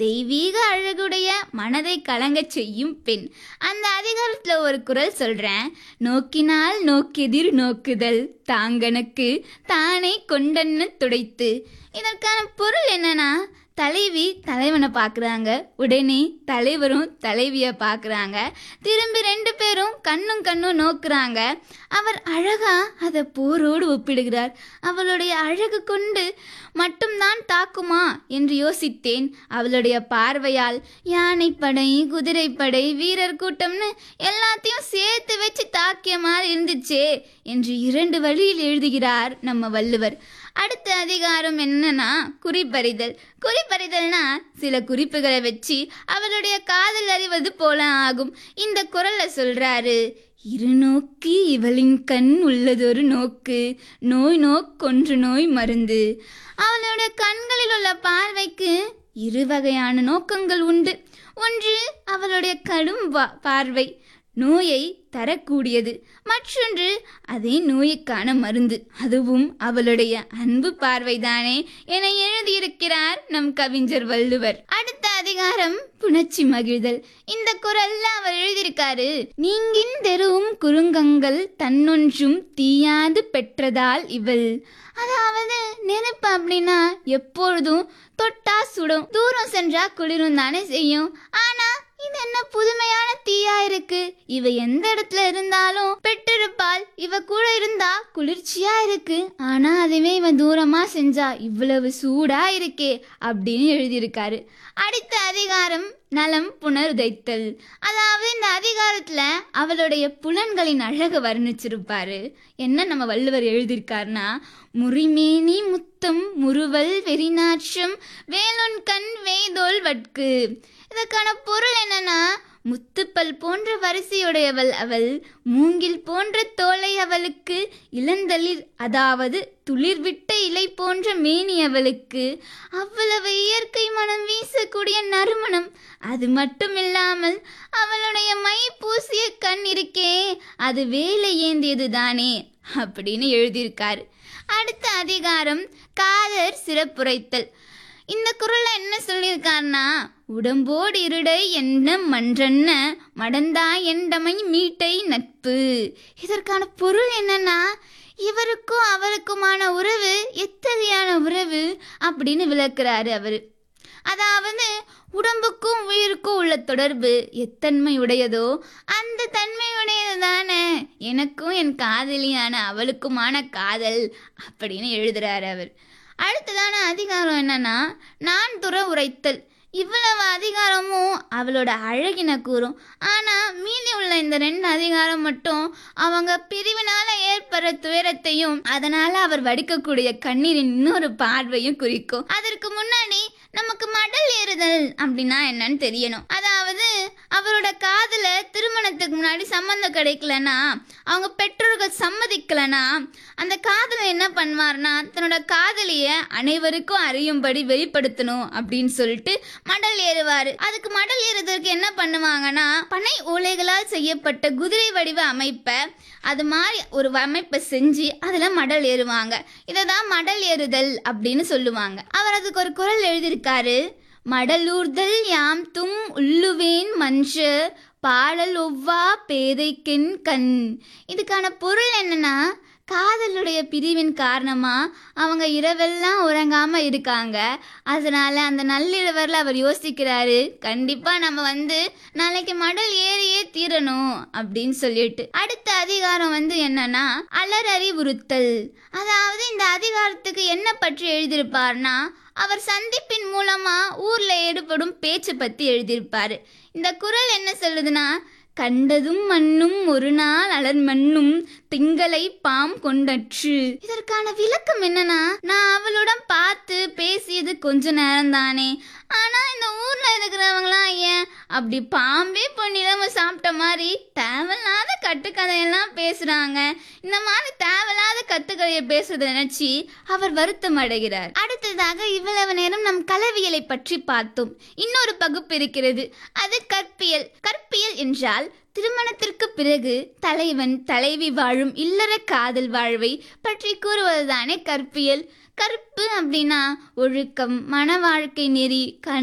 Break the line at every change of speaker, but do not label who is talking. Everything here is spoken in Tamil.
தெய்வீக அழகுடைய மனதை கலங்கச் செய்யும் பெண் அந்த அதிகாரத்துல ஒரு குரல் சொல்றேன் நோக்கினால் நோக்கெதிர் நோக்குதல் தாங்கனுக்கு தானே கொண்டன்னு துடைத்து இதற்கான பொருள் என்னன்னா தலைவி தலைவனை பார்க்குறாங்க உடனே தலைவரும் தலைவியை பார்க்குறாங்க திரும்பி ரெண்டு பேரும் கண்ணும் கண்ணும் நோக்குறாங்க அவர் அழகா அதை போரோடு ஒப்பிடுகிறார் அவளுடைய அழகு கொண்டு மட்டும்தான் தாக்குமா என்று யோசித்தேன் அவளுடைய பார்வையால் யானைப்படை குதிரைப்படை வீரர் கூட்டம்னு எல்லாத்தையும் சேர்த்து வச்சு தாக்கிய மாதிரி இருந்துச்சே என்று இரண்டு வழியில் எழுதுகிறார் நம்ம வள்ளுவர் அடுத்த அதிகாரம் என்னன்னா குறிப்பறிதல் குறிப்பறிதல்னா சில குறிப்புகளை வச்சு அவளுடைய காதல் அறிவது போல ஆகும் இந்த குரல்ல சொல்றாரு இருநோக்கி இவளின் கண் உள்ளதொரு நோக்கு நோய் நோக்கொன்று நோய் மருந்து அவளுடைய கண்களில் உள்ள பார்வைக்கு இரு வகையான நோக்கங்கள் உண்டு ஒன்று அவளுடைய கடும் வா- பார்வை நோயை தரக்கூடியது மற்றொன்று அதே நோய்க்கான மருந்து அதுவும் அவளுடைய அன்பு பார்வைதானே என எழுதியிருக்கிறார் நம் கவிஞர் வள்ளுவர் அடுத்த அதிகாரம் புணர்ச்சி மகிழ்தல் இந்த குரல்ல அவர் எழுதியிருக்காரு நீங்கின் தெருவும் குறுங்கங்கள் தன்னொன்றும் தீயாது பெற்றதால் இவள் அதாவது நெருப்பு அப்படின்னா எப்பொழுதும் தொட்டா சுடும் தூரம் சென்றா குளிரும் தானே செய்யும் ஆனா இது என்ன புதுமையான தீயா இருக்கு இவ எந்த இடத்துல இருந்தாலும் பெற்றிருப்பாள் இவ கூட இருந்தா குளிர்ச்சியா இருக்கு ஆனா அதுவே இவன் தூரமா செஞ்சா இவ்வளவு சூடா இருக்கே அப்படின்னு எழுதியிருக்காரு அடுத்த அதிகாரம் நலம் புனருதைத்தல் அதாவது இந்த அதிகாரத்துல அவளுடைய புலன்களின் அழகு வர்ணிச்சிருப்பாரு என்ன நம்ம வள்ளுவர் எழுதியிருக்காருன்னா முறிமேனி முத்தம் முறுவல் வெறிநாற்றம் வேலொன் கண் வேதோல் வட்கு இதற்கான பொருள் என்னன்னா முத்துப்பல் போன்ற வரிசையுடையவள் அவள் மூங்கில் போன்ற தோலை அவளுக்கு இளந்தளிர் அதாவது துளிர்விட்ட இலை போன்ற மேனி அவளுக்கு அவ்வளவு இயற்கை மனம் வீசக்கூடிய நறுமணம் அது மட்டும் இல்லாமல் அவளுடைய மை பூசிய கண் இருக்கே அது வேலை ஏந்தியது தானே அப்படின்னு எழுதியிருக்காரு அடுத்த அதிகாரம் காதர் சிறப்புரைத்தல் இந்த குரல்ல என்ன சொல்லியிருக்காருன்னா உடம்போடு இருடை என்ன மன்றன்ன மடந்தா எண்டமை மீட்டை நட்பு இதற்கான பொருள் என்னன்னா இவருக்கும் அவருக்குமான உறவு எத்தகையான உறவு அப்படின்னு விளக்குறாரு அவரு அதாவது உடம்புக்கும் உயிருக்கும் உள்ள தொடர்பு எத்தன்மை உடையதோ அந்த தன்மை உடையது தானே எனக்கும் என் காதலியான அவளுக்குமான காதல் அப்படின்னு எழுதுறாரு அவர் அடுத்ததான அதிகாரம் என்னன்னா நான் துற உரைத்தல் இவ்வளவு அதிகாரமும் அவளோட அழகின கூறும் ஆனா மீதி உள்ள இந்த ரெண்டு அதிகாரம் மட்டும் அவங்க பிரிவினால ஏற்படுற துயரத்தையும் அதனால அவர் வடிக்கக்கூடிய கண்ணீரின் இன்னொரு பார்வையும் குறிக்கும் அதற்கு முன்னாடி நமக்கு மடல் ஏறுதல் அப்படின்னா என்னன்னு தெரியணும் அதாவது அவரோட காதல திருமணத்துக்கு முன்னாடி சம்மந்தம் கிடைக்கலனா அவங்க பெற்றோர்கள் சம்மதிக்கலனா அந்த காதலை என்ன பண்ணுவார்னா தன்னோட காதலிய அனைவருக்கும் அறியும்படி வெளிப்படுத்தணும் அப்படின்னு சொல்லிட்டு மடல் ஏறுவாரு அதுக்கு மடல் ஏறுறதுக்கு என்ன பண்ணுவாங்கன்னா பனை ஓலைகளால் செய்யப்பட்ட குதிரை வடிவ அமைப்பை அது மாதிரி ஒரு அமைப்பை செஞ்சு அதுல மடல் ஏறுவாங்க இதை தான் மடல் ஏறுதல் அப்படின்னு சொல்லுவாங்க அவர் அதுக்கு ஒரு குரல் எழுதியிருக்காரு மடலூர்தல் யாம் தும் உள்ளுவேன் மஞ்ச பாடல் ஒவ்வா பேதைக்கென் கண் இதுக்கான பொருள் என்னன்னா காதலுடைய பிரிவின் காரணமா அவங்க இரவெல்லாம் உறங்காம இருக்காங்க அதனால அந்த நள்ளிரவரில் அவர் யோசிக்கிறாரு கண்டிப்பா நம்ம வந்து நாளைக்கு மடல் ஏறியே தீரணும் அப்படின்னு சொல்லிட்டு அடுத்த அதிகாரம் வந்து என்னன்னா அலறறிவுறுத்தல் அதாவது இந்த அதிகாரத்துக்கு என்ன பற்றி எழுதியிருப்பார்னா அவர் சந்திப்பின் மூலமா ஊர்ல ஏற்படும் பேச்சு பத்தி எழுதியிருப்பாரு இந்த குரல் என்ன சொல்லுதுன்னா கண்டதும் மண்ணும் ஒரு நாள் அலர் மண்ணும் திங்களை பாம் கொண்டற்று இதற்கான விளக்கம் என்னன்னா நான் அவளுடன் பார்த்து பேசியது கொஞ்ச நேரம் தானே ஆனா இந்த ஊர்ல இருக்கிறவங்களாம் ஏன் அப்படி பாம்பே பொன்னிலம சாப்பிட்ட மாதிரி தேவையில்லாத கட்டுக்கதையெல்லாம் பேசுறாங்க இந்த மாதிரி தேவையில்லாத கத்துக்கதையை பேசுறதை நினைச்சு அவர் வருத்தம் அடைகிறார் அடுத்ததாக இவ்வளவு நேரம் நம் கலவியலை பற்றி பார்த்தோம் இன்னொரு பகுப்பு இருக்கிறது அது கற்பியல் கற்பியல் என்றால் திருமணத்திற்கு பிறகு தலைவன் தலைவி வாழும் இல்லற காதல் வாழ்வை பற்றி கூறுவதுதானே கற்பியல் கற்பு அப்படின்னா ஒழுக்கம் மன வாழ்க்கை நெறி கண